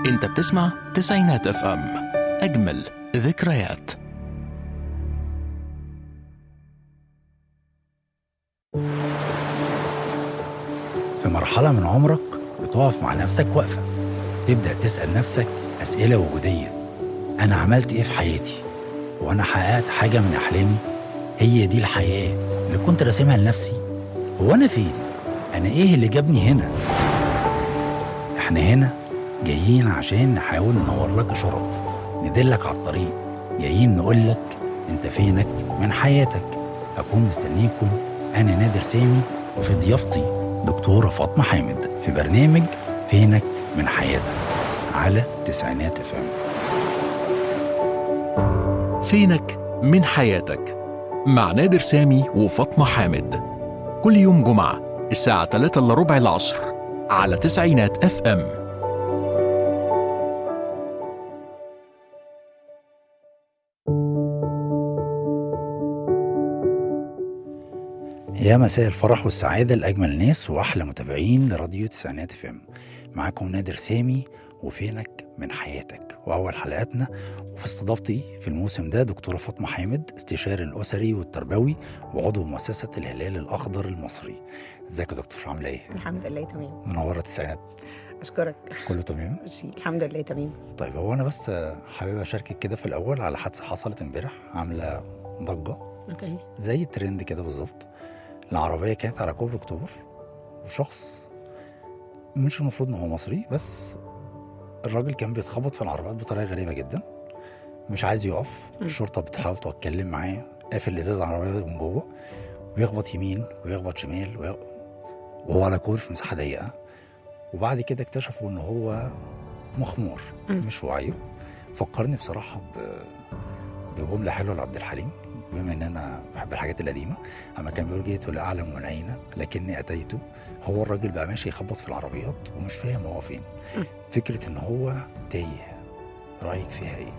انت بتسمع تسعينات اف ام اجمل ذكريات في مرحلة من عمرك بتقف مع نفسك وقفة تبدأ تسأل نفسك أسئلة وجودية أنا عملت إيه في حياتي؟ وأنا حققت حاجة من أحلامي؟ هي دي الحياة اللي كنت راسمها لنفسي؟ هو أنا فين؟ أنا إيه اللي جابني هنا؟ إحنا هنا جايين عشان نحاول ننور لك إشارات ندلك على الطريق جايين نقول لك أنت فينك من حياتك أكون مستنيكم أنا نادر سامي وفي ضيافتي دكتورة فاطمة حامد في برنامج فينك من حياتك على تسعينات اف ام فينك من حياتك مع نادر سامي وفاطمة حامد كل يوم جمعة الساعة 3 إلا ربع العصر على تسعينات اف ام يا مساء الفرح والسعادة لأجمل ناس وأحلى متابعين لراديو تسعينات اف ام معاكم نادر سامي وفينك من حياتك وأول حلقاتنا وفي استضافتي في الموسم ده دكتورة فاطمة حامد استشاري الأسري والتربوي وعضو مؤسسة الهلال الأخضر المصري ازيك يا دكتور عاملة ايه؟ الحمد لله تمام منورة التسعينات اشكرك كله تمام؟ ميرسي الحمد لله تمام طيب هو أنا بس حابب أشاركك كده في الأول على حادثة حصلت امبارح عاملة ضجة اوكي زي الترند كده بالظبط العربية كانت على كوبري أكتوبر وشخص مش المفروض إن هو مصري بس الراجل كان بيتخبط في العربيات بطريقة غريبة جدا مش عايز يقف م. الشرطة بتحاول تتكلم معاه قافل الإزاز العربية من جوه ويخبط يمين ويخبط شمال وي... وهو على كوبري في مساحة ضيقة وبعد كده اكتشفوا إن هو مخمور م. مش وعيه فكرني بصراحة ب... بجملة حلوة لعبد الحليم بما ان انا بحب الحاجات القديمه اما كان بيقول جيت لا اعلم من اين لكني اتيت هو الراجل بقى ماشي يخبط في العربيات ومش فاهم هو فين م. فكره ان هو تايه رايك فيها ايه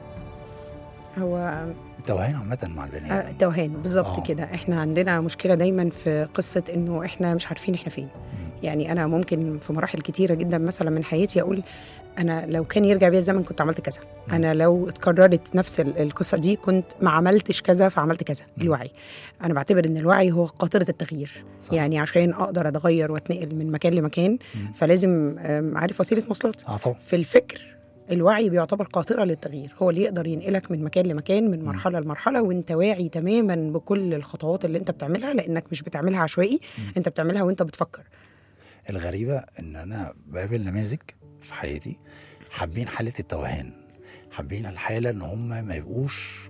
هو التوهان عامه مع البني آه، ادم توهان بالظبط آه. كده احنا عندنا مشكله دايما في قصه انه احنا مش عارفين احنا فين يعني انا ممكن في مراحل كتيره جدا مثلا من حياتي اقول انا لو كان يرجع بيا الزمن كنت عملت كذا مم. انا لو اتكررت نفس ال- القصه دي كنت ما عملتش كذا فعملت كذا مم. الوعي انا بعتبر ان الوعي هو قاطره التغيير صح. يعني عشان اقدر اتغير واتنقل من مكان لمكان مم. فلازم آم، عارف وسيله مواصلات اه طبعا في الفكر الوعي بيعتبر قاطرة للتغيير هو اللي يقدر ينقلك من مكان لمكان من مرحلة لمرحلة وانت واعي تماما بكل الخطوات اللي انت بتعملها لانك مش بتعملها عشوائي مم. انت بتعملها وانت بتفكر الغريبه ان انا بقابل نماذج في حياتي حابين حاله التوهان حابين الحاله ان هم ما يبقوش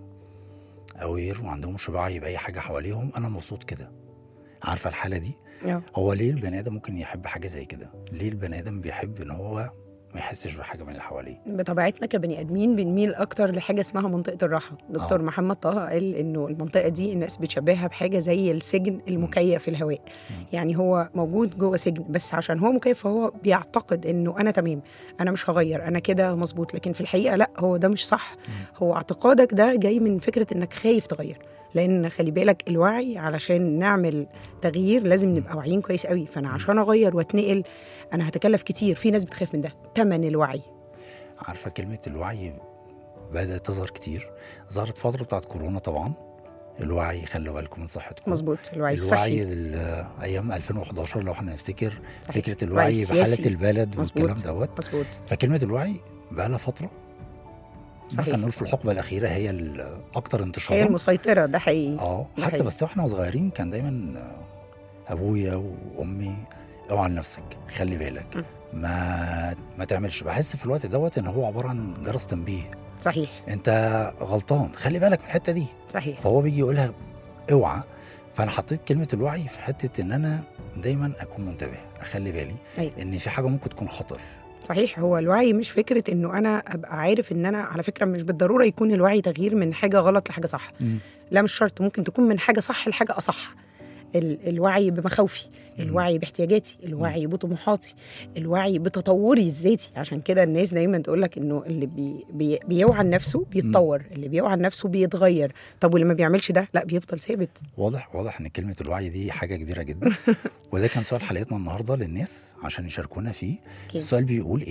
اوير وما عندهمش وعي باي حاجه حواليهم انا مبسوط كده عارفه الحاله دي آه. هو ليه البني ادم ممكن يحب حاجه زي كده ليه البني ادم بيحب ان هو ما يحسش بحاجه من اللي حواليه بطبيعتنا كبني ادمين بنميل اكتر لحاجه اسمها منطقه الراحه دكتور آه. محمد طه قال انه المنطقه دي الناس بتشبهها بحاجه زي السجن المكيف في الهواء مم. يعني هو موجود جوه سجن بس عشان هو مكيف فهو بيعتقد انه انا تمام انا مش هغير انا كده مظبوط لكن في الحقيقه لا هو ده مش صح هو اعتقادك ده جاي من فكره انك خايف تغير لان خلي بالك الوعي علشان نعمل تغيير لازم نبقى واعيين كويس قوي فانا عشان اغير واتنقل انا هتكلف كتير في ناس بتخاف من ده تمن الوعي عارفه كلمه الوعي بدات تظهر كتير ظهرت فتره بتاعت كورونا طبعا الوعي خلوا بالكم من صحتكم مظبوط الوعي الوعي الصحي ال- ايام 2011 لو احنا نفتكر صحيح. فكره الوعي الوعي بحاله السياسي. البلد مظبوط. والكلام دوت مظبوط فكلمه الوعي بقى لها فتره صحيح. مثلا نقول في الحقبه الاخيره هي الاكثر هي انتشارا المسيطره ده حقيقي اه ده حتى حقيقي. بس واحنا صغيرين كان دايما آه، ابويا وامي اوعى على نفسك خلي بالك م. ما ما تعملش بحس في الوقت دوت ان هو عباره عن جرس تنبيه صحيح انت غلطان خلي بالك من الحته دي صحيح فهو بيجي يقولها اوعى فانا حطيت كلمه الوعي في حته ان انا دايما اكون منتبه اخلي بالي أيوة. ان في حاجه ممكن تكون خطر صحيح هو الوعي مش فكره انه انا ابقى عارف ان انا على فكره مش بالضروره يكون الوعي تغيير من حاجه غلط لحاجه صح لا مش شرط ممكن تكون من حاجه صح لحاجه اصح ال- الوعي بمخاوفي الوعي باحتياجاتي الوعي بطموحاتي الوعي بتطوري الذاتي عشان كده الناس دايما تقول لك انه اللي بي بي بيوعى نفسه بيتطور اللي بيوعى نفسه بيتغير طب واللي ما بيعملش ده لا بيفضل ثابت واضح واضح ان كلمه الوعي دي حاجه كبيره جدا وده كان سؤال حلقتنا النهارده للناس عشان يشاركونا فيه أكيد. السؤال بيقول ايه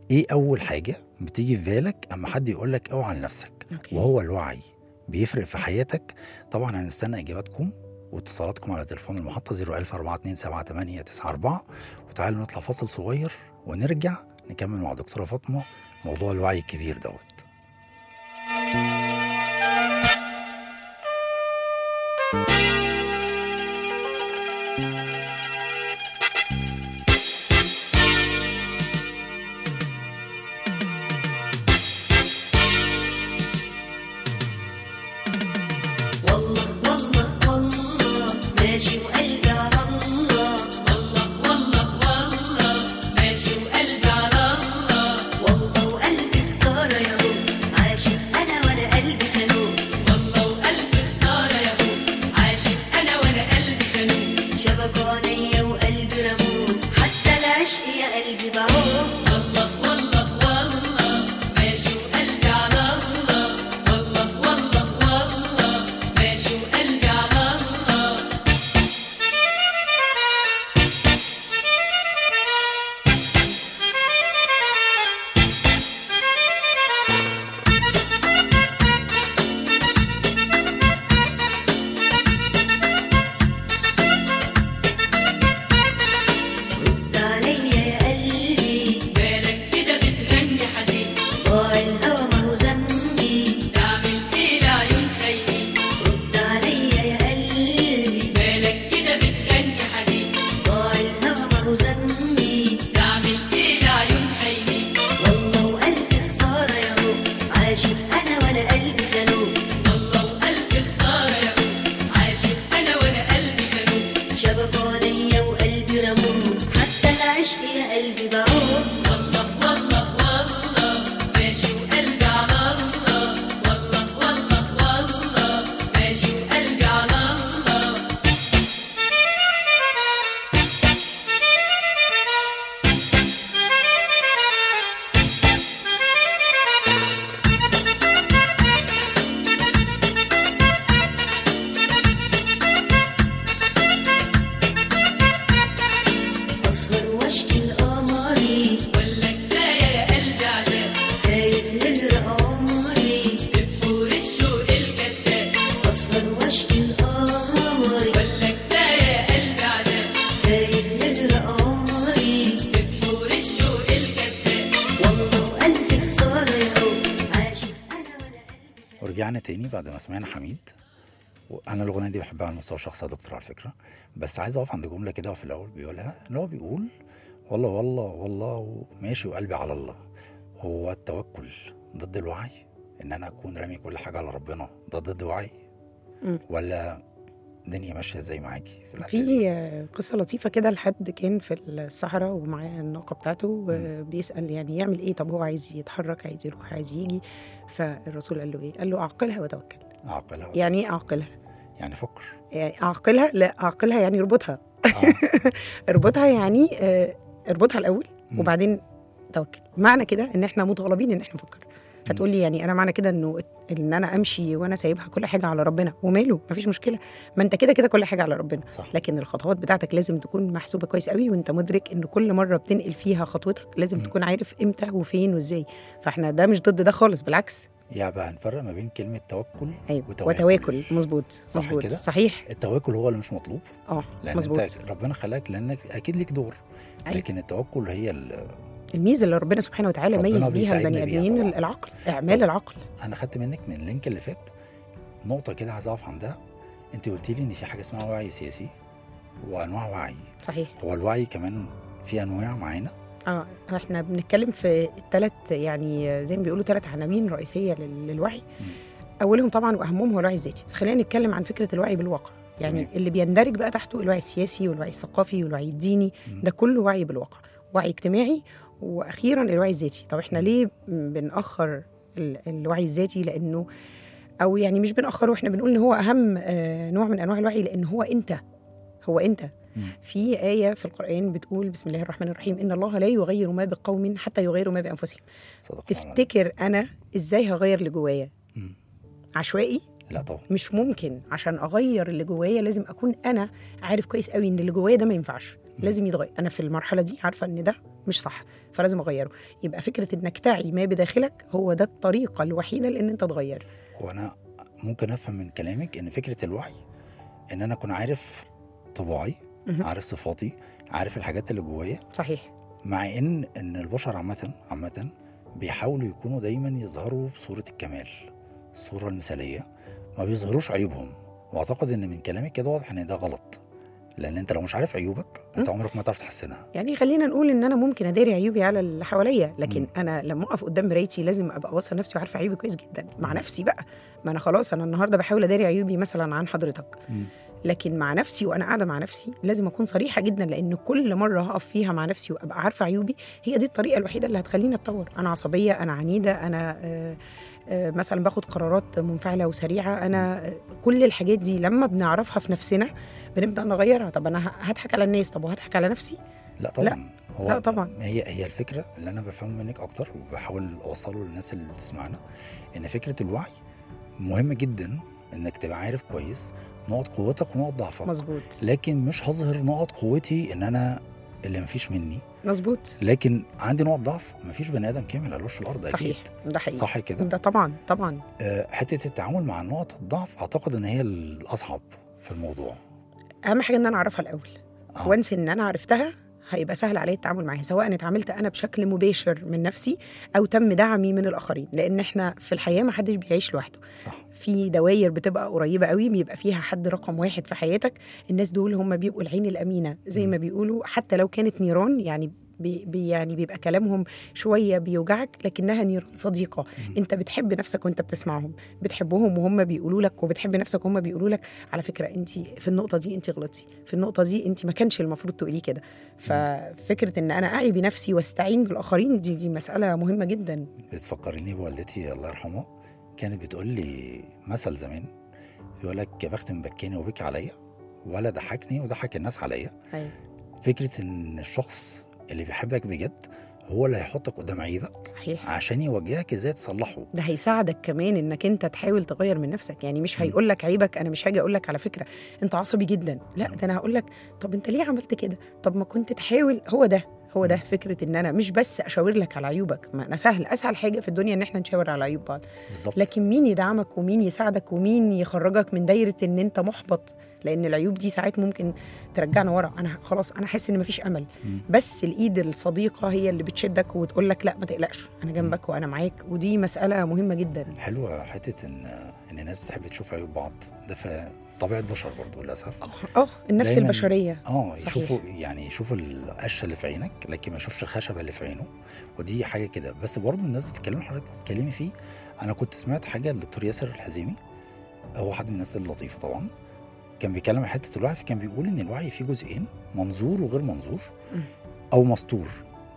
ايه اول حاجه بتيجي في بالك اما حد يقول لك اوعى لنفسك اوكي وهو الوعي بيفرق في حياتك طبعا هنستنى اجاباتكم واتصالاتكم على تليفون المحطه 014278894 وتعالوا نطلع فاصل صغير ونرجع نكمل مع دكتوره فاطمه موضوع الوعي الكبير دوت والله والله والله ماشي وقلبي على الله والله والله والله ماشي وقلبي على الله والله وقلبي خسارة يا هو عاشق أنا وأنا قلبي خانوق والله وقلبي خسارة يا هو عاشق أنا وأنا قلبي خانوق شبكوا عينيا وقلبي رموه حتى العشق يا قلبي بعوق والله والله والله ماشي وقلبي على الله والله والله والله ماشي وقلبي على الله رد عليا يا قلبي بالك كده بتغني حزين ضاع الهوى ما هو ذنبي تعمل ايه لعيون خايفين رد عليا يا قلبي بالك كده بتغني حزين ضاع الهوى ما هو ذنبي تعمل ايه لعيون خايفين والله وقلبي خسارة يا هو عاشق انا وانا قلبي خانوق والله وقلبي خسارة يا هو عاشق انا وانا قلبي خانوق شبكوا عليا وقلبي رموه حتى العشق يا قلبي بعوق والله والله والله ماشي وقلبي على الله والله والله والله ماشي وقلبي على الله أسهر واشكي القمري ولا كفاية يا قلبي عذاب خايف يغرق عمري ببحور الشوق الكذاب أسهر واشكي القمري ولا كفاية يا قلبي عذاب خايف يغرق عمري ببحور الشوق الكذاب والله وقلبي خسارة يا هو عاشق أنا وأنا قلبي ورجعنا تاني بعد ما سمعنا حميد وانا الاغنيه دي بحبها على المستوى الشخصي يا دكتور على فكره بس عايز اقف عند جمله كده في الاول بيقولها اللي هو بيقول والله والله والله ماشي وقلبي على الله هو التوكل ضد الوعي ان انا اكون رامي كل حاجه على ربنا ده ضد وعي مم. ولا الدنيا ماشيه ازاي معاكي في الحتة دي؟ في آه، قصة لطيفة كده لحد كان في الصحراء ومعاه الناقة بتاعته وبيسأل يعني يعمل ايه طب هو عايز يتحرك عايز يروح عايز يجي فالرسول قال له ايه قال له اعقلها وتوكل اعقلها يعني ايه اعقلها يعني فكر يعني اعقلها لا اعقلها يعني اربطها آه. اربطها يعني آه، اربطها الاول مم. وبعدين توكل معنى كده ان احنا متغلبين ان احنا نفكر هتقول لي يعني انا معنى كده انه ان انا امشي وانا سايبها كل حاجه على ربنا وماله مفيش مشكله ما انت كده كده كل حاجه على ربنا صح لكن الخطوات بتاعتك لازم تكون محسوبه كويس قوي وانت مدرك ان كل مره بتنقل فيها خطوتك لازم مم. تكون عارف امتى وفين وازاي فاحنا ده مش ضد ده خالص بالعكس يعني بقى هنفرق ما بين كلمه توكل ايوه وتواكل. وتواكل مظبوط صح مظبوط كده؟ صحيح التواكل هو اللي مش مطلوب اه لان مظبوط انت ربنا خلاك لانك اكيد ليك دور أيوة. لكن التوكل هي ال- الميزه اللي ربنا سبحانه وتعالى ربنا ميز بيها بيساعدنا البني بيها ادمين طبعاً. العقل اعمال طب. العقل انا خدت منك من اللينك اللي فات نقطه كده عايز اقف عندها انت قلت لي ان في حاجه اسمها وعي سياسي وانواع وعي صحيح هو الوعي كمان في انواع معانا اه احنا بنتكلم في الثلاث يعني زي ما بيقولوا ثلاث عناوين رئيسيه لل- للوعي مم. اولهم طبعا واهمهم هو الوعي الذاتي بس خلينا نتكلم عن فكره الوعي بالواقع يعني تمام. اللي بيندرج بقى تحته الوعي السياسي والوعي الثقافي والوعي الديني مم. ده كله وعي بالواقع وعي اجتماعي واخيرا الوعي الذاتي طب احنا ليه بنأخر ال- الوعي الذاتي لانه او يعني مش بنأخره احنا بنقول ان هو اهم آه، نوع من انواع الوعي لان هو انت هو انت مم. في آية في القرآن بتقول بسم الله الرحمن الرحيم إن الله لا يغير ما بقوم حتى يغيروا ما بأنفسهم صدق الله العظيم. تفتكر أنا إزاي هغير اللي جوايا مم. عشوائي لا طبعا مش ممكن عشان أغير اللي جوايا لازم أكون أنا عارف كويس قوي إن اللي جوايا ده ما ينفعش لازم يتغير أنا في المرحلة دي عارفة إن ده مش صح فلازم اغيره يبقى فكره انك تعي ما بداخلك هو ده الطريقه الوحيده لان انت تغير وانا ممكن افهم من كلامك ان فكره الوعي ان انا اكون عارف طباعي مهم. عارف صفاتي عارف الحاجات اللي جوايا صحيح مع ان ان البشر عامه عامه بيحاولوا يكونوا دايما يظهروا بصوره الكمال الصوره المثاليه ما بيظهروش عيوبهم واعتقد ان من كلامك كده واضح ان ده غلط لان انت لو مش عارف عيوبك انت عمرك ما تعرف تحسنها يعني خلينا نقول ان انا ممكن اداري عيوبي على اللي حواليا لكن انا لما اقف قدام مرايتي لازم ابقى باصه نفسي وعارفه عيوبي كويس جدا مع نفسي بقى ما انا خلاص انا النهارده بحاول اداري عيوبي مثلا عن حضرتك مم. لكن مع نفسي وانا قاعده مع نفسي لازم اكون صريحه جدا لان كل مره هقف فيها مع نفسي وابقى عارفه عيوبي هي دي الطريقه الوحيده اللي هتخليني اتطور انا عصبيه انا عنيده انا آه، آه، مثلا باخد قرارات منفعله وسريعه انا آه، كل الحاجات دي لما بنعرفها في نفسنا بنبدا نغيرها طب انا ه- هضحك على الناس طب وهضحك على نفسي لا طبعا هو لا طبعا. هي هي الفكره اللي انا بفهمه منك اكتر وبحاول اوصله للناس اللي بتسمعنا ان فكره الوعي مهمه جدا انك تبقى عارف كويس نقط قوتك ونقط ضعفك مظبوط لكن مش هظهر نقط قوتي ان انا اللي مفيش مني مظبوط لكن عندي نقط ضعف مفيش بني ادم كامل على وش الارض صحيح أكيد. ده حقيقي صح كده ده طبعا طبعا آه، حته التعامل مع نقط الضعف اعتقد ان هي الاصعب في الموضوع اهم حاجه ان انا اعرفها الاول آه. وانس ان انا عرفتها هيبقى سهل عليا التعامل معاها سواء اتعاملت انا بشكل مباشر من نفسي او تم دعمي من الاخرين لان احنا في الحياه ما حدش بيعيش لوحده صح في دواير بتبقى قريبه قوي بيبقى فيها حد رقم واحد في حياتك الناس دول هم بيبقوا العين الامينه زي ما بيقولوا حتى لو كانت نيران يعني بي بي- يعني بيبقى كلامهم شويه بيوجعك لكنها نيران صديقه انت بتحب نفسك وانت بتسمعهم بتحبهم وهم بيقولوا لك وبتحب نفسك وهم بيقولوا لك على فكره انت في النقطه دي انت غلطتي في النقطه دي انت ما كانش المفروض تقولي كده ففكره ان انا اعي بنفسي واستعين بالاخرين دي دي مساله مهمه جدا بتفكرني بوالدتي الله يرحمها كانت بتقول لي مثل زمان يقول لك يا بخت مبكيني وبكي عليا ولا ضحكني وضحك الناس عليا أيوة. فكره ان الشخص اللي بيحبك بجد هو اللي هيحطك قدام عيبك صحيح عشان يوجهك ازاي تصلحه ده هيساعدك كمان انك انت تحاول تغير من نفسك يعني مش هيقول لك عيبك انا مش هاجي اقول لك على فكره انت عصبي جدا لا ده انا هقول لك طب انت ليه عملت كده طب ما كنت تحاول هو ده هو ده فكره ان انا مش بس اشاور لك على عيوبك ما انا سهل اسهل حاجه في الدنيا ان احنا نشاور على عيوب بعض بالظبط لكن مين يدعمك ومين يساعدك ومين يخرجك من دايره ان انت محبط لان العيوب دي ساعات ممكن ترجعنا ورا انا خلاص انا حاسس ان مفيش امل مم. بس الايد الصديقه هي اللي بتشدك وتقول لك لا ما تقلقش انا جنبك وانا معاك ودي مساله مهمه جدا حلوه حته ان ان الناس بتحب تشوف عيوب بعض ده في طبيعه بشر برضو للاسف اه النفس دايماً- البشريه اه صحيح. يشوفوا يعني يشوفوا القشه اللي في عينك لكن ما يشوفش الخشبه اللي في عينه ودي حاجه كده بس برضو الناس بتتكلم حضرتك بتتكلمي فيه انا كنت سمعت حاجه للدكتور ياسر الحزيمي هو حد من الناس اللطيفه طبعا كان بيتكلم عن حته الوعي فكان بيقول ان الوعي فيه جزئين منظور وغير منظور مم. او مستور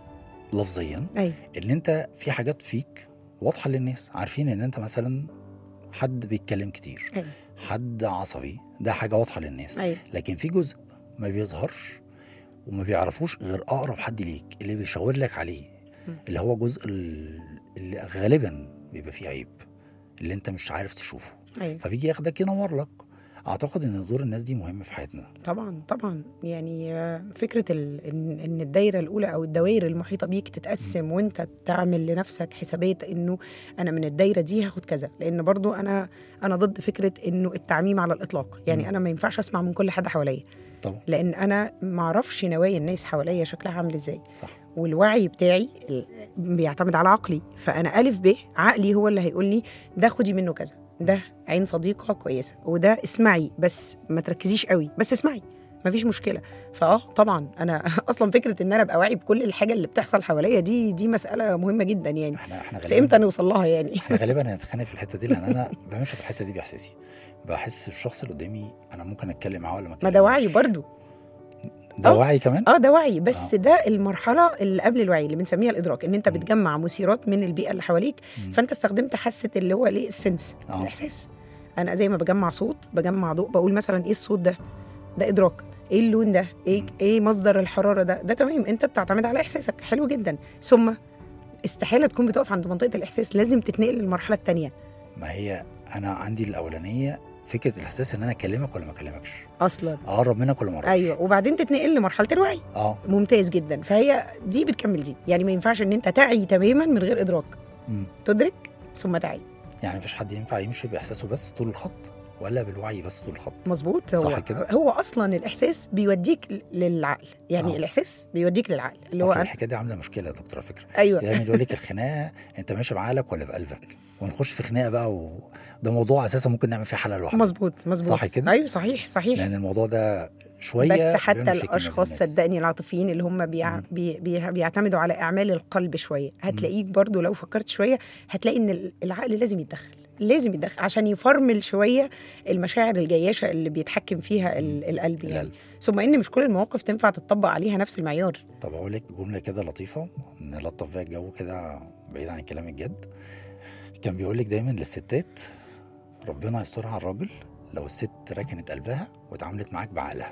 لفظيا ايوه ان انت في حاجات فيك واضحه للناس عارفين ان انت مثلا حد بيتكلم كتير ايوه حد عصبي ده حاجه واضحه للناس ايوه لكن في جزء ما بيظهرش وما بيعرفوش غير اقرب حد ليك اللي بيشاور لك عليه مم. اللي هو جزء ال- اللي غالبا بيبقى فيه عيب اللي انت مش عارف تشوفه ايوه فبيجي ياخدك ينور لك اعتقد ان دور الناس دي مهم في حياتنا طبعا طبعا يعني آه، فكره ال... ان إن الدايره الاولى او الدوائر المحيطه بيك تتقسم وانت تعمل لنفسك حسابات انه انا من الدايره دي هاخد كذا لان برضو انا انا ضد فكره انه التعميم على الاطلاق يعني مم. انا ما ينفعش اسمع من كل حد حواليا طبعا لان انا ما اعرفش نوايا الناس حواليا شكلها عامل ازاي صح والوعي بتاعي ال- بيعتمد على عقلي فانا الف ب عقلي هو اللي هيقول لي ده خدي منه كذا ده عين صديقه كويسه وده اسمعي بس ما تركزيش قوي بس اسمعي مفيش مشكله فاه طبعا انا اصلا فكره ان انا ابقى واعي بكل الحاجه اللي بتحصل حواليا دي دي مساله مهمه جدا يعني احنا احنا بس غالباً- امتى نوصل لها يعني احنا غالبا هنتخانق في الحته دي لان انا بمشي في الحته دي باحساسي بحس الشخص اللي قدامي انا ممكن اتكلم معاه ولا ما ما ده وعي أتكلمش. برضو ده آه. وعي كمان اه ده وعي بس آه. ده المرحله اللي قبل الوعي اللي بنسميها الادراك ان انت مم. بتجمع مثيرات من البيئه اللي حواليك مم. فانت استخدمت حاسه اللي هو ليه السنس آه. الاحساس انا زي ما بجمع صوت بجمع ضوء بقول مثلا ايه الصوت ده ده ادراك ايه اللون ده ايه مم. ايه مصدر الحراره ده ده تمام انت بتعتمد على احساسك حلو جدا ثم استحاله تكون بتقف عند منطقه الاحساس لازم تتنقل للمرحله الثانيه ما هي انا عندي الاولانيه فكره الاحساس ان انا اكلمك ولا ما اكلمكش اصلا اقرب منك ولا ما اقربش ايوه وبعدين تتنقل لمرحله الوعي اه ممتاز جدا فهي دي بتكمل دي يعني ما ينفعش ان انت تعي تماما من غير ادراك مم. تدرك ثم تعي يعني مفيش حد ينفع يمشي باحساسه بس طول الخط ولا بالوعي بس طول الخط مظبوط صح هو كده؟ هو اصلا الاحساس بيوديك للعقل يعني آه. الاحساس بيوديك للعقل اللي هو اصل أنا- الحكايه دي عامله مشكله يا دكتور على فكره ايوه دايما يقول لك الخناقه انت ماشي بعقلك ولا بقلبك ونخش في خناقه بقى وده موضوع اساسا ممكن نعمل فيه حلقه لوحده مظبوط مظبوط صح كده؟ ايوه صحيح صحيح لان الموضوع ده شويه بس حتى بيعمل مشاكل ما بين الاشخاص الناس. صدقني العاطفيين اللي هم بيع... مم. بي... بي... بيعتمدوا على اعمال القلب شويه هتلاقيك برضو لو فكرت شويه هتلاقي ان العقل لازم يتدخل لازم يتدخل عشان يفرمل شويه المشاعر الجياشه اللي بيتحكم فيها ال... القلب يعني القلب. ثم ان مش كل المواقف تنفع تطبق عليها نفس المعيار طب اقول لك جمله كده لطيفه نلطف بيها الجو كده بعيد عن الكلام الجد كان بيقول لك دايما للستات ربنا يسترها على الراجل لو الست ركنت قلبها واتعاملت معاك بعقلها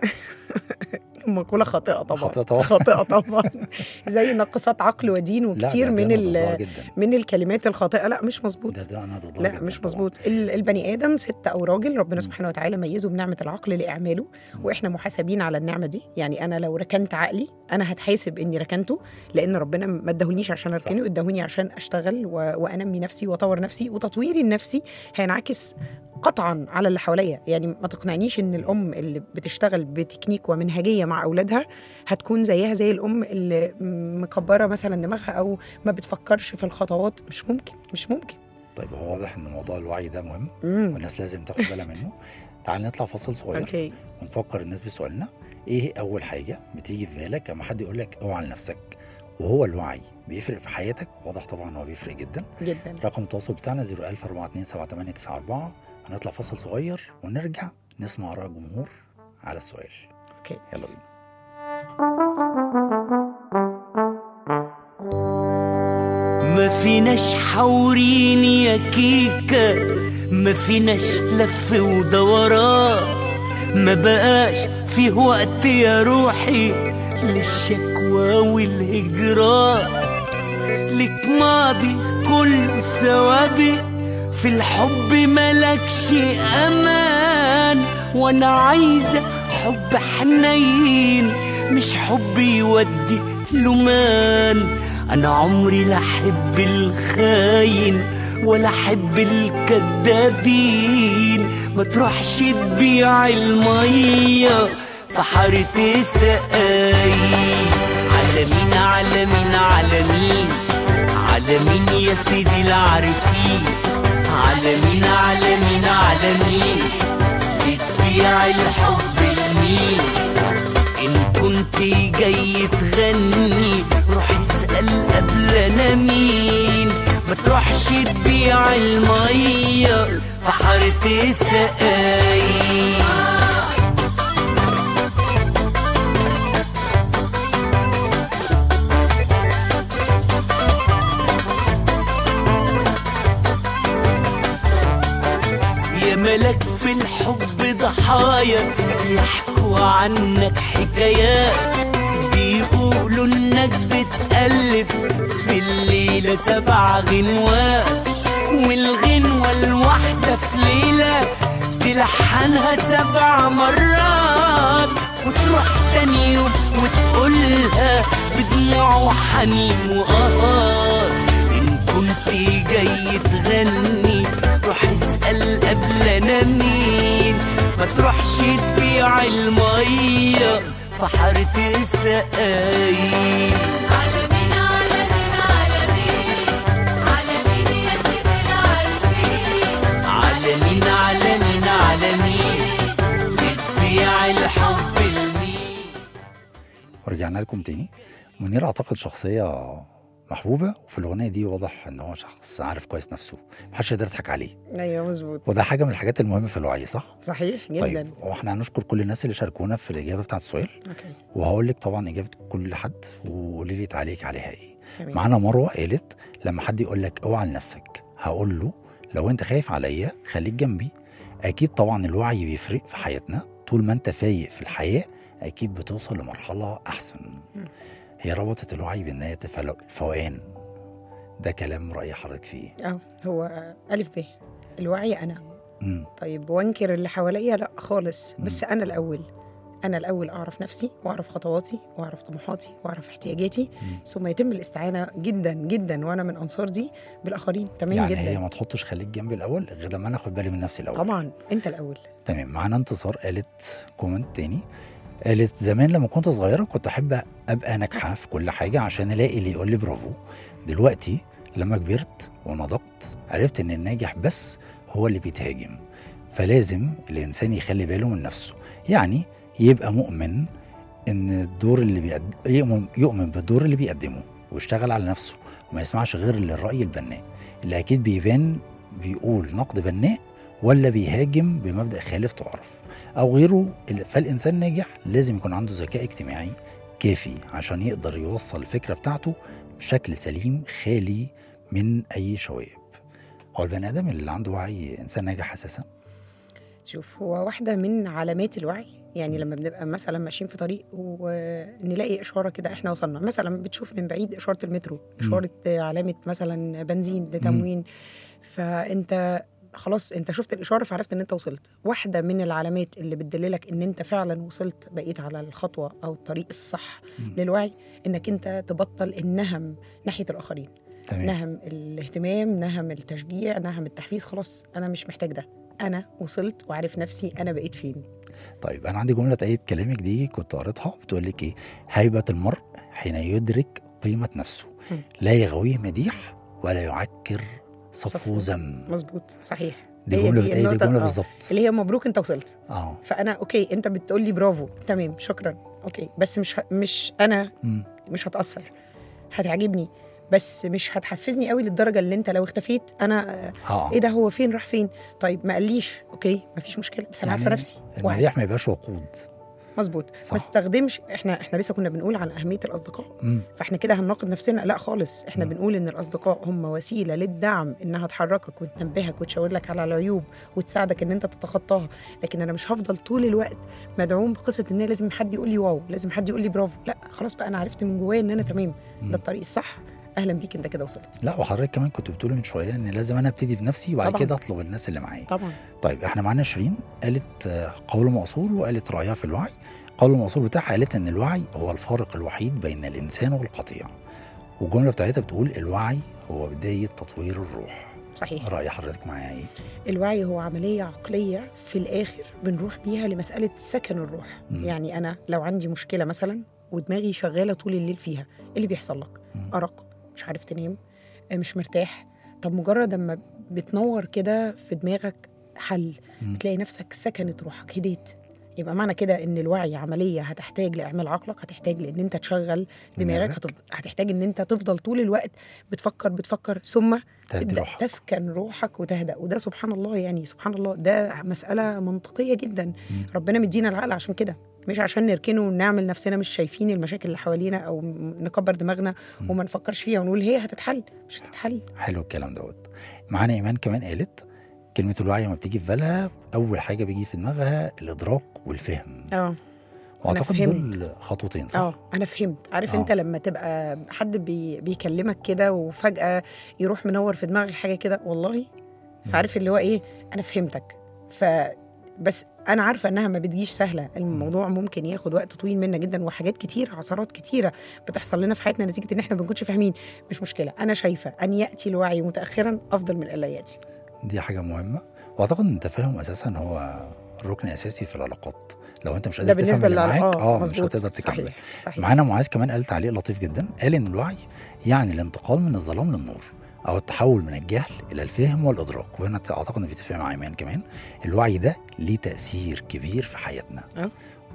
مقوله خاطئه طبعا خاطئة طبعاً. خاطئه طبعا زي ناقصات عقل ودين لا، وكتير ده- ده من أنا ضدها ال... جدا من الكلمات الخاطئه لا مش مظبوط ده ده انا ضدها لا جداً مش طبعاً. مظبوط ال- البني ادم ست او راجل ربنا مم. سبحانه وتعالى ميزه بنعمه العقل لاعماله واحنا محاسبين على النعمه دي يعني انا لو ركنت عقلي انا هتحاسب اني ركنته لان ربنا ما اداهولنيش عشان اركنه اداهوني عشان اشتغل و... وانمي نفسي واطور نفسي وتطويري النفسي هينعكس قطعا على اللي حواليا يعني ما تقنعنيش ان الام اللي بتشتغل بتكنيك ومنهجيه مع اولادها هتكون زيها زي الام اللي مكبره مثلا دماغها او ما بتفكرش في الخطوات مش ممكن مش ممكن طيب هو واضح ان موضوع الوعي ده مهم مم. والناس لازم تاخد بالها منه تعال نطلع فاصل صغير اوكي ونفكر الناس بسؤالنا ايه اول حاجه بتيجي في بالك لما حد يقول لك اوعى لنفسك وهو الوعي بيفرق في حياتك واضح طبعا هو بيفرق جدا جدا رقم التواصل بتاعنا 010427894 هنطلع فاصل صغير ونرجع نسمع اراء الجمهور على السؤال اوكي يلا بينا ما فيناش حورين يا كيكة ما فيناش لف ودوران ما بقاش فيه وقت يا روحي للشكوى والهجران لك ماضي كله سوابق في الحب ملكش امان وانا عايزه حب حنين مش حب يودي لمان انا عمري لا احب الخاين ولا احب الكدابين ما تروحش تبيع الميه في حارة سقاي على مين على مين على مين على مين يا سيدي العارفين على مين على مين على مين بتبيع الحب لمين ان كنت جاي تغني روح اسأل قبل انا مين ما تروحش تبيع المية في حارة سقاي يا ملك في الحب ضحايا يحكوا عنك حكايات بيقولوا انك بتألف في الليلة سبع غنوات والغنوة الواحدة في ليلة تلحنها سبع مرات وتروح تاني يوم وتقولها بدموع وحنين وقهار إن كنت جاي تغني روح اسأل قبل أنا مين ما تروحش تبيع المية في حارة السقاي على مين على مين على مين على مين يا سيدي العارفين على مين على مين على مين بتبيع الحب لمين ورجعنا لكم تاني منير اعتقد شخصيه محبوبه وفي الاغنيه دي واضح ان هو شخص عارف كويس نفسه محدش يقدر يضحك عليه ايوه مظبوط وده حاجه من الحاجات المهمه في الوعي صح صحيح جدا طيب واحنا هنشكر كل الناس اللي شاركونا في الاجابه بتاعت السؤال اوكي وهقول لك طبعا اجابه كل حد وقولي لي تعليق عليها ايه تمام معانا مروه قالت لما حد يقول لك اوعى لنفسك هقول له لو انت خايف عليا خليك جنبي اكيد طبعا الوعي بيفرق في حياتنا طول ما انت فايق في الحياه اكيد بتوصل لمرحله احسن مم. هي ربطت الوعي بان الفوقان ده كلام راي حضرتك فيه اه هو الف ب الوعي انا مم. طيب وانكر اللي حواليا لا خالص بس انا الاول انا الاول اعرف نفسي واعرف خطواتي واعرف طموحاتي واعرف احتياجاتي ثم يتم الاستعانه جدا جدا وانا من انصار دي بالاخرين تمام يعني جدا هي ما تحطش خليك جنبي الاول غير لما انا اخد بالي من نفسي الاول طبعا انت الاول تمام معانا انتصار قالت كومنت تاني قالت زمان لما كنت صغيرة كنت أحب أبقى ناجحة في كل حاجة عشان ألاقي اللي يقول لي برافو دلوقتي لما كبرت ونضجت عرفت إن الناجح بس هو اللي بيتهاجم فلازم الإنسان يخلي باله من نفسه يعني يبقى مؤمن إن الدور اللي بيقدم يؤمن, يؤمن بالدور اللي بيقدمه ويشتغل على نفسه وما يسمعش غير للرأي البناء اللي أكيد بيبان بيقول نقد بناء ولا بيهاجم بمبدأ خالف تعرف أو غيره فالإنسان ناجح لازم يكون عنده ذكاء اجتماعي كافي عشان يقدر يوصل الفكرة بتاعته بشكل سليم خالي من أي شوائب هو البني آدم اللي عنده وعي إنسان ناجح أساسا شوف هو واحده من علامات الوعي يعني لما بنبقى مثلا ماشيين في طريق ونلاقي اشاره كده احنا وصلنا مثلا بتشوف من بعيد اشاره المترو اشاره علامه مثلا بنزين لتموين فانت خلاص انت شفت الاشاره فعرفت ان انت وصلت واحده من العلامات اللي بتدللك ان انت فعلا وصلت بقيت على الخطوه او الطريق الصح للوعي انك انت تبطل النهم ناحيه الاخرين تمام نهم الاهتمام نهم التشجيع نهم التحفيز خلاص انا مش محتاج ده انا وصلت وعارف نفسي انا بقيت فين طيب أنا عندي جملة تأيد كلامك دي كنت قريتها بتقول لك إيه هيبة المرء حين يدرك قيمة نفسه مم. لا يغويه مديح ولا يعكر صفو صفو. ذم مظبوط صحيح دي هي جملة بتأيد النقطة- الجملة آه. بالظبط اللي هي مبروك انت وصلت اه فانا اوكي انت بتقول لي برافو تمام شكرا اوكي بس مش ه... مش انا مم. مش هتاثر هتعجبني بس مش هتحفزني قوي للدرجه اللي انت لو اختفيت انا آه، اه ايه ده هو فين راح فين طيب ما قاليش اوكي مفيش مشكله بس انا يعني عارفه نفسي واحد. المديح ما يبقاش وقود مظبوط صح. ما استخدمش احنا احنا لسه كنا بنقول عن اهميه الاصدقاء مم. فاحنا كده هنناقض نفسنا لا خالص احنا مم. بنقول ان الاصدقاء هم وسيله للدعم انها تحركك وتنبهك وتشاور لك على العيوب وتساعدك ان انت تتخطاها لكن انا مش هفضل طول الوقت مدعوم بقصه ان لازم حد يقول لي واو لازم حد يقول لي برافو لا خلاص بقى انا عرفت من جوايا ان انا تمام مم. ده الطريق الصح اهلا بيك انت كده وصلت لا وحضرتك كمان كنت بتقولي من شويه ان لازم انا ابتدي بنفسي وبعد طبعاً. كده اطلب الناس اللي معايا طبعا طيب احنا معانا شيرين قالت آه، قول مقصور وقالت رايها في الوعي قول المقصور بتاعها قالت ان الوعي هو الفارق الوحيد بين الانسان والقطيع والجمله بتاعتها بتقول الوعي هو بدايه تطوير الروح صحيح راي حضرتك معايا ايه الوعي هو عملية عقلية في الآخر بنروح بيها لمسألة سكن الروح مم. يعني أنا لو عندي مشكلة مثلا ودماغي شغالة طول الليل فيها إيه اللي بيحصل لك؟ مم. أرق مش عارف تنام آه، مش مرتاح طب مجرد أما بتنور كده في دماغك حل مم. بتلاقي نفسك سكنت روحك هديت يبقى معنى كده ان الوعي عمليه هتحتاج لاعمال عقلك هتحتاج لان انت تشغل دماغك دماغك. هتف- هتحتاج ان انت تفضل طول الوقت بتفكر بتفكر ثم تهدي تبدا روحك تسكن روحك وتهدأ وده سبحان الله يعني سبحان الله ده مسألة منطقية جدا مم. ربنا مدينا العقل عشان كده مش عشان نركنه ونعمل نفسنا مش شايفين المشاكل اللي حوالينا او م- نكبر دماغنا مم. وما نفكرش فيها ونقول هي هتتحل مش هتتحل حلو الكلام دوت معانا ايمان كمان قالت كلمة الوعي ما بتيجي في بالها أول حاجة بيجي في دماغها الإدراك والفهم اه وأعتقد فهمت. دول خطوتين صح؟ اه انا فهمت عارف آه. انت لما تبقى حد بي بيكلمك كده وفجأة يروح منور في دماغك حاجة كده والله فعارف اللي هو ايه انا فهمتك ف بس انا عارفه انها ما بتجيش سهله الموضوع ممكن ياخد وقت طويل منا جدا وحاجات كتير عثرات كتيره بتحصل لنا في حياتنا نتيجه ان احنا ما بنكونش فاهمين مش مشكله انا شايفه ان ياتي الوعي متاخرا افضل من الا ياتي دي حاجة مهمة وأعتقد إن التفاهم أساسا هو ركن أساسي في العلاقات لو أنت مش قادر ده تفهم بالنسبه اللي لل معاك اه اه مش مظبوط هتقدر تكمل صحيح صحيح معانا معاذ كمان قال تعليق لطيف جدا قال ان الوعي يعني الانتقال من الظلام للنور او التحول من الجهل الى الفهم والادراك وهنا اعتقد ان بيتفق مع ايمان كمان الوعي ده ليه تاثير كبير في حياتنا آه.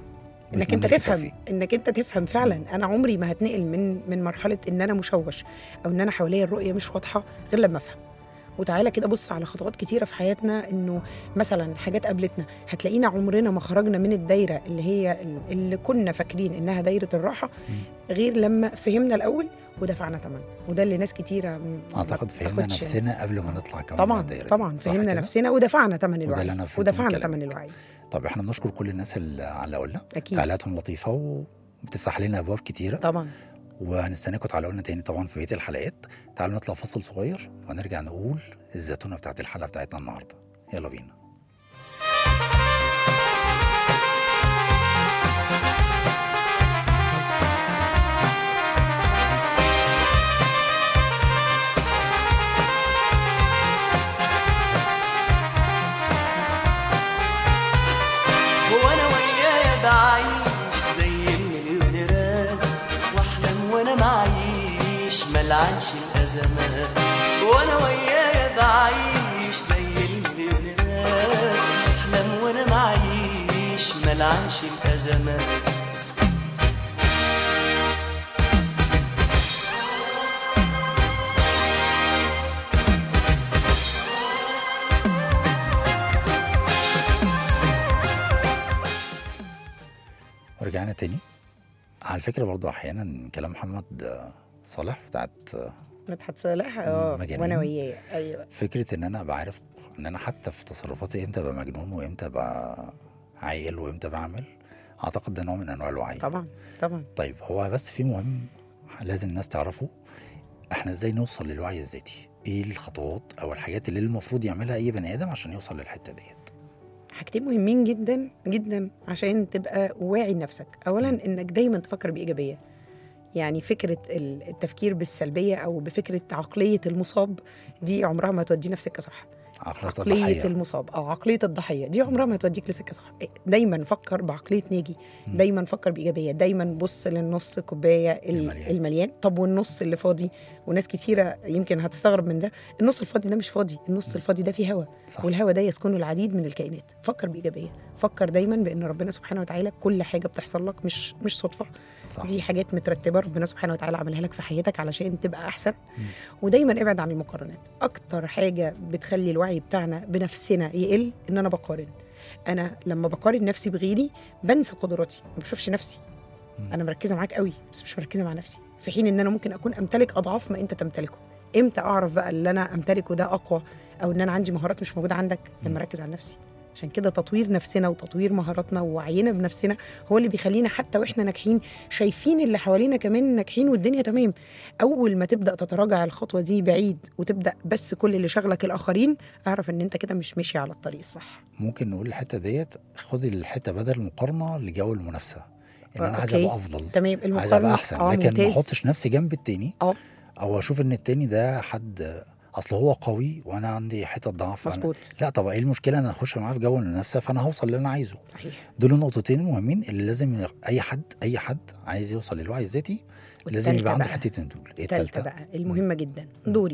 انك بتمنى انت لك تفهم التوفيق. انك انت تفهم فعلا انا عمري ما هتنقل من من مرحله ان انا مشوش او ان انا حواليا الرؤيه مش واضحه غير لما افهم وتعالى كده بص على خطوات كتيره في حياتنا انه مثلا حاجات قابلتنا هتلاقينا عمرنا ما خرجنا من الدايره اللي هي اللي كنا فاكرين انها دايره الراحه غير لما فهمنا الاول ودفعنا ثمن وده اللي ناس كتيره م- ما اعتقد فهمنا بتاخدش- نفسنا قبل ما نطلع كمان من طبعا الدايرة دي. طبعا صح فهمنا كده؟ نفسنا ودفعنا ثمن وده الوعي اللي أنا فهمته من ودفعنا كلامك. ثمن الوعي طب احنا بنشكر كل الناس اللي علقوا لنا اكيد تعليقاتهم لطيفه وبتفتح لنا ابواب كتيره طبعا وهنستناكم تعلقوا لنا تاني طبعا في بقيه الحلقات تعالوا نطلع فصل صغير ونرجع نقول الزتونه بتاعت الحلقه بتاعتنا النهارده يلا بينا وانا معيش ملعنش الازمات وانا ويايا بعيش زي المليونيرات احلم وانا معيش ملعنش الازمات ورجعنا تاني على فكرة برضو أحيانا كلام محمد آه، صالح بتاعت آه، مدحت صالح اه مجانين. وانا وياه ايوه فكرة إن أنا بعرف إن أنا حتى في تصرفاتي إمتى أبقى مجنون وإمتى أبقى عاقل وإمتى بعمل أعتقد ده نوع من أنواع الوعي طبعا طبعا طيب هو بس في مهم لازم الناس تعرفه احنا ازاي نوصل للوعي الذاتي ايه الخطوات او الحاجات اللي المفروض يعملها اي بني ادم عشان يوصل للحته ديت حاجتين مهمين جدا جدا عشان تبقى واعي لنفسك اولا انك دايما تفكر بايجابيه يعني فكره ال- التفكير بالسلبيه او بفكره عقليه المصاب دي عمرها ما تودي نفسك صح عقلية عقليه الضحية المصاب او عقليه الضحيه دي عمرها ما توديك لسكه صح دايما فكر بعقليه ناجي دايما فكر بايجابيه دايما بص للنص كوبايه ال- المليان. المليان طب والنص اللي فاضي وناس كتيره يمكن هتستغرب من ده النص الفاضي ده مش فاضي النص الفاضي ده فيه هوا صح. والهوا ده يسكنه العديد من الكائنات فكر بايجابيه فكر دايما بان ربنا سبحانه وتعالى كل حاجه بتحصل لك مش مش صدفه صح دي حاجات مترتبه ربنا سبحانه وتعالى عملها لك في حياتك علشان تبقى احسن ودايما ابعد عن المقارنات اكتر حاجه بتخلي الوعي بتاعنا بنفسنا يقل ان انا بقارن انا لما بقارن نفسي بغيري بنسى قدراتي ما بشوفش نفسي انا مركزه معاك قوي بس مش مركزه مع نفسي في حين ان انا ممكن اكون امتلك اضعاف ما انت تمتلكه امتى اعرف بقى اللي انا امتلكه ده اقوى او ان انا عندي مهارات مش موجوده عندك لما اركز على نفسي عشان كده تطوير نفسنا وتطوير مهاراتنا ووعينا بنفسنا هو اللي بيخلينا حتى واحنا ناجحين شايفين اللي حوالينا كمان ناجحين والدنيا تمام اول ما تبدا تتراجع الخطوه دي بعيد وتبدا بس كل اللي شغلك الاخرين اعرف ان انت كده مش ماشي على الطريق الصح ممكن نقول الحته ديت خدي الحته بدل المقارنه لجو المنافسه ان انا آه، عايز أوكي. ابقى افضل تمام عايز ابقى المقارنه احسن اه لكن ما ممتاز احطش نفسي جنب التاني اه او اشوف ان التاني ده حد اصل هو قوي وانا عندي حته ضعف أنا- مظبوط لا طب ايه المشكله انا اخش معاه في جو المنافسه فانا هوصل اللي انا عايزه صحيح دول النقطتين المهمين اللي لازم اي حد اي حد عايز يوصل للوعي الذاتي لازم والتالتة يبقى عنده بقى. الحتتين دول ايه التالتة التالتة بقى المهمة جدا دوري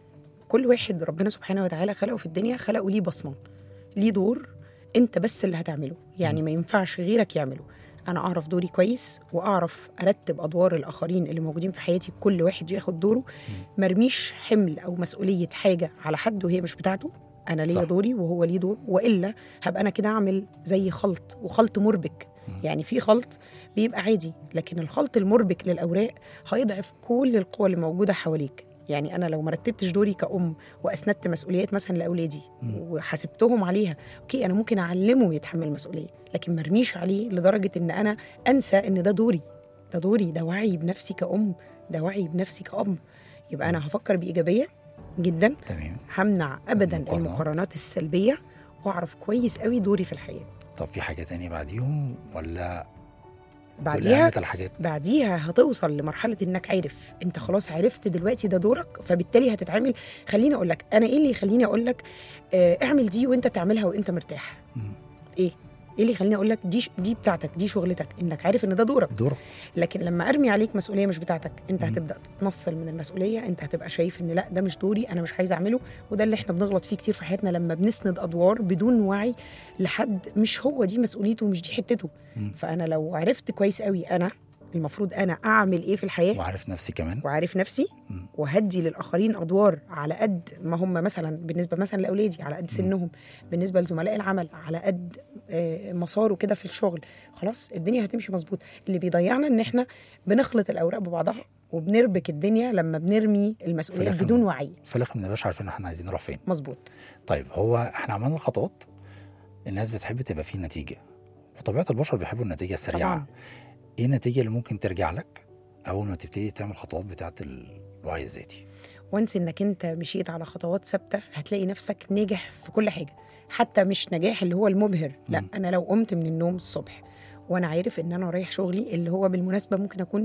كل واحد ربنا سبحانه وتعالى خلقه في الدنيا خلقه ليه بصمة ليه دور انت بس اللي هتعمله يعني ما ينفعش غيرك يعمله انا اعرف دوري كويس واعرف ارتب ادوار الاخرين اللي موجودين في حياتي كل واحد ياخد دوره مرميش حمل او مسؤوليه حاجه على حد وهي مش بتاعته انا ليا صح. دوري وهو ليه دور والا هبقى انا كده اعمل زي خلط وخلط مربك يعني في خلط بيبقى عادي لكن الخلط المربك للاوراق هيضعف كل القوى اللي موجوده حواليك يعني انا لو ما رتبتش دوري كأم واسندت مسؤوليات مثلا لاولادي وحاسبتهم عليها اوكي انا ممكن اعلمه يتحمل المسؤوليه لكن ما ارميش عليه لدرجه ان انا انسى ان ده دوري ده دوري ده وعي بنفسي كأم ده وعي بنفسي كأب يبقى انا هفكر بايجابيه جدا تمام همنع ابدا المقارنات. المقارنات السلبيه واعرف كويس قوي دوري في الحياه طب في حاجه تانية بعديهم ولا دول بعديها أهم الحاجات بعديها هتوصل لمرحله انك عارف انت خلاص عرفت دلوقتي ده دورك فبالتالي هتتعامل خليني اقول لك انا ايه اللي يخليني اقول لك آه، اعمل دي وانت تعملها وانت مرتاح مم. ايه ايه اللي يخليني اقول لك دي ش- دي بتاعتك دي شغلتك انك عارف ان ده دورك دور لكن لما ارمي عليك مسؤوليه مش بتاعتك انت مم. هتبدا تتنصل من المسؤوليه انت هتبقى شايف ان لا ده مش دوري انا مش عايز اعمله وده اللي احنا بنغلط فيه كتير في حياتنا لما بنسند ادوار بدون وعي لحد مش هو دي مسؤوليته ومش دي حتته مم. فانا لو عرفت كويس قوي انا المفروض انا اعمل ايه في الحياه وعارف نفسي كمان وعارف نفسي مم. وهدي للاخرين ادوار على قد ما هم مثلا بالنسبه مثلا لاولادي على قد سنهم بالنسبه لزملاء العمل على قد آه، مساره كده في الشغل خلاص الدنيا هتمشي مظبوط اللي بيضيعنا ان احنا بنخلط الاوراق ببعضها وبنربك الدنيا لما بنرمي المسؤوليات الآخر بدون وعي في الاخر ما نبقاش عارفين احنا عايزين نروح فين مظبوط طيب هو احنا عملنا الخطوات الناس بتحب تبقى فيه نتيجه وطبيعه البشر بيحبوا النتيجه السريعه طبعا ايه النتيجه اللي ممكن ترجع لك اول ما تبتدي تعمل خطوات بتاعه الوعي الذاتي وانس انك انت مشيت على خطوات ثابته هتلاقي نفسك ناجح في كل حاجه حتى مش نجاح اللي هو المبهر لا مم. انا لو قمت من النوم الصبح وانا عارف ان انا رايح شغلي اللي هو بالمناسبه ممكن اكون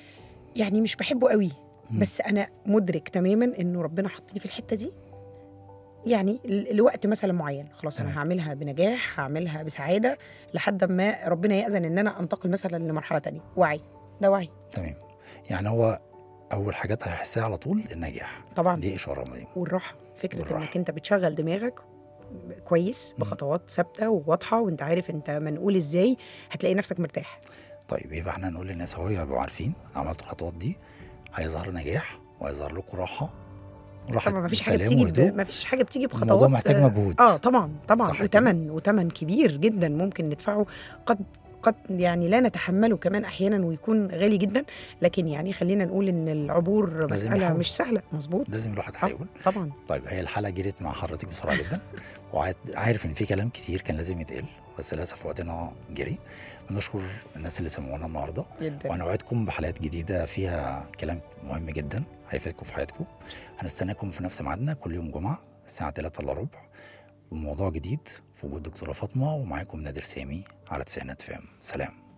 يعني مش بحبه قوي مم. بس انا مدرك تماما انه ربنا حطني في الحته دي يعني ل- لوقت مثلا معين خلاص تمام. انا هعملها بنجاح هعملها بسعاده لحد ما ربنا ياذن ان انا انتقل مثلا لمرحله تانية وعي ده وعي تمام يعني هو اول حاجات هيحسها على طول النجاح طبعا دي اشاره مهمه والراحه فكره والراحة. انك انت بتشغل دماغك كويس مم. بخطوات ثابته وواضحه وانت عارف انت منقول ازاي هتلاقي نفسك مرتاح طيب يبقى احنا نقول للناس اهو يبقوا عارفين عملتوا الخطوات دي هيظهر نجاح وهيظهر لكم راحه راحه طبعا ما فيش حاجه سلام بتيجي وهدوء. ب... ما فيش حاجه بتيجي بخطوات الموضوع محتاج آه، مجهود. اه طبعا طبعا صح كده؟ وتمن وتمن كبير جدا ممكن ندفعه قد قد يعني لا نتحمله كمان احيانا ويكون غالي جدا لكن يعني خلينا نقول ان العبور لازم مساله يحاول. مش سهله مظبوط لازم الواحد آه، يحاول طبعا طيب هي الحلقه جريت مع حضرتك بسرعه جدا وعارف ان في كلام كتير كان لازم يتقال بس للاسف وقتنا جري بنشكر الناس اللي سمعونا النهارده جدا وهنوعدكم بحلقات جديده فيها كلام مهم جدا هيفيدكم في حياتكم هنستناكم في نفس ميعادنا كل يوم جمعه الساعه 3 الا ربع وموضوع جديد في وجود دكتوره فاطمه ومعاكم نادر سامي على تسعينات فام سلام